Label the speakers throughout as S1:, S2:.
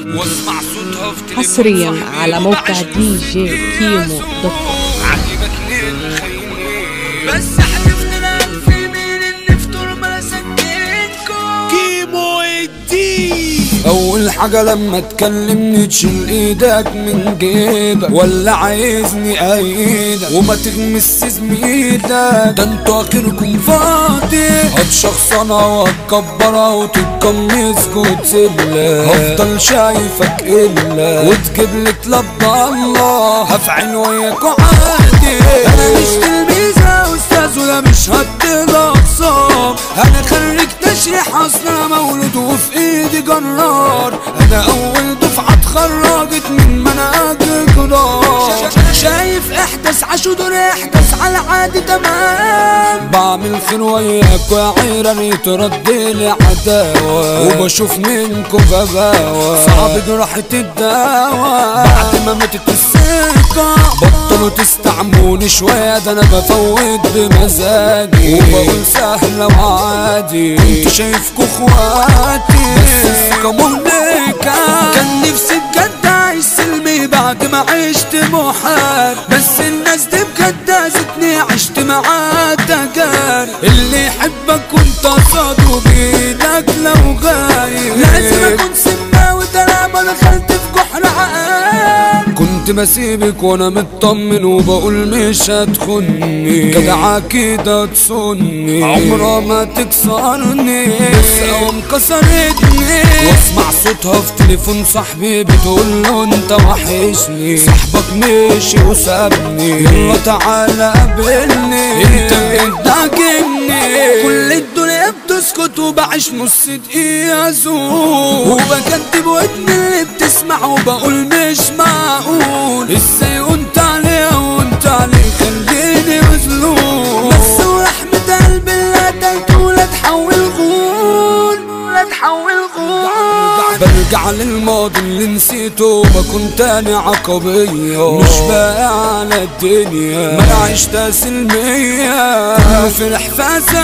S1: واسمع صوتها في تليفون
S2: حصريا
S1: صاحبي
S2: على موقع
S1: وبعيش
S2: دي جي كيمو دوت كوم
S1: عجبك ليه الخيني
S3: بس حلفنا الألف مين اللي فطور ما سكنكم
S1: كيمو الدين
S4: اول حاجة لما تكلمني تشيل ايدك من جيبك ولا عايزني ايدك وما تغمس زميلك ده انتوا اخركم فاضي هتشخصنها وهتكبرها وتتقمص وتسيبلك هفضل شايفك الا وتجيب لي كلاب الله هفعل وياك عادي انا مش تلميذة استاذ ولا مش هدي اقسام انا خريج تشريح اصلا مولود وفي ايدي جرار انا اول دفعه اتخرجت من منهج جرار شايف احدث عشودر احدث على عادي تمام بعمل خير وياك وعيرا يترد لي عداوة وبشوف منكم غباوة صعب جراحة الدواء بعد ما ماتت الثقة بطلوا تستعموني شوية ده انا بفوت بمزاجي وبقول سهلة وعادي كنت شايفكوا اخواتي بس الثقة مهلكة كان نفسي بجد اعيش سلمي بعد ما عشت محال بس الناس دي بجد اذتني عشت معاه تجار اللي يحبك وانت قصاده بايدك لو غايب لازم اكون سماوي طالما دخلت في جحر عقال كنت بسيبك وانا مطمن وبقول مش هتخني جدعة كده تصني عمرها ما تكسرني بس قوم كسرتني واسمع صوتها في تليفون صاحبي بتقول له انت وحشني صاحبك مشي وسابني يلا تعالى قابلني انت بجد عاجبني كل الدنيا بتسكت وبعيش نص دقيقة زور وبكدب ودني اللي بتسمع وبقول مش معقول ازاي وانت عليه وانت عليه خليني مظلوم بس ورحمة قلبي لا تاكل لا تحول غول لا تحول غول برجع للماضي اللي نسيته بكون تاني عقبية مش باقي على الدنيا ما انا عشت سلمية كله في الحفاظة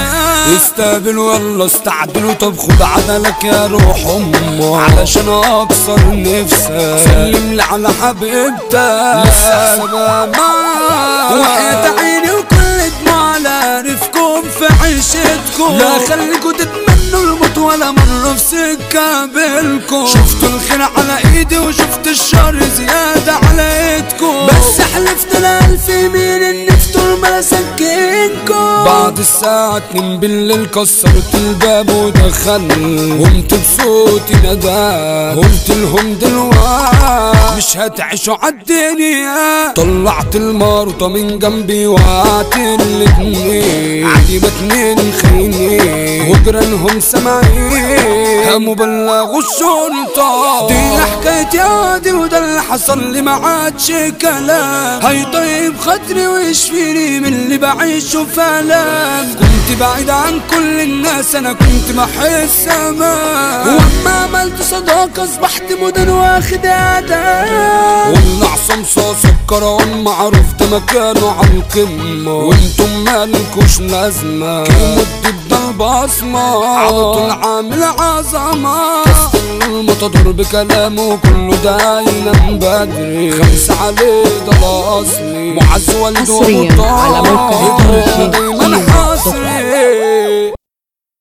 S4: استقبلوا يلا استعدلوا طب خد عدلك يا روح امه علشان اكسر نفسك سلم لي على حبيبتك لسه حسابها معاك وحياة عيني وكل دموع على رفكم في عيشتكم لا خليكوا تتمنوا الموت ولا مرة في سكة بالكم شفتوا الخير على ايدي وشفت الشر زيادة على ايدكم بس حلفت الالف مين ان فطور ما سكنكم بعد الساعة اتنين بالليل كسرت الباب ودخلت قمت بصوتي ندى قلت لهم دلوقتي مش هتعيشوا عالدنيا طلعت الماروطة من جنبي وقعت الاتنين عجيبة اتنين خيني وجيرانهم سامعين قاموا بلغوا الشرطة دي حكايتي عادي وده اللي حصل لي ما عادش كلام هيطيب خاطري ويشفيني من اللي بعيشه في الام كنت بعيد عن كل الناس انا كنت بحس امان واما عملت صداقة اصبحت مدن واخد اداب والعصام صاصة الكرام معروف ده مكانه على القمة وانتم مالكوش لازمة كلمة الدب ده البصمة على طول عامل عظمة المتضر بكلامه كله ده ينام بدري خمسة عليه ده الاصلي معز والده
S2: حصرياً على موقع
S4: وطاهر
S2: DJ
S4: دايما
S2: كيمو دوت كوم.
S4: حصري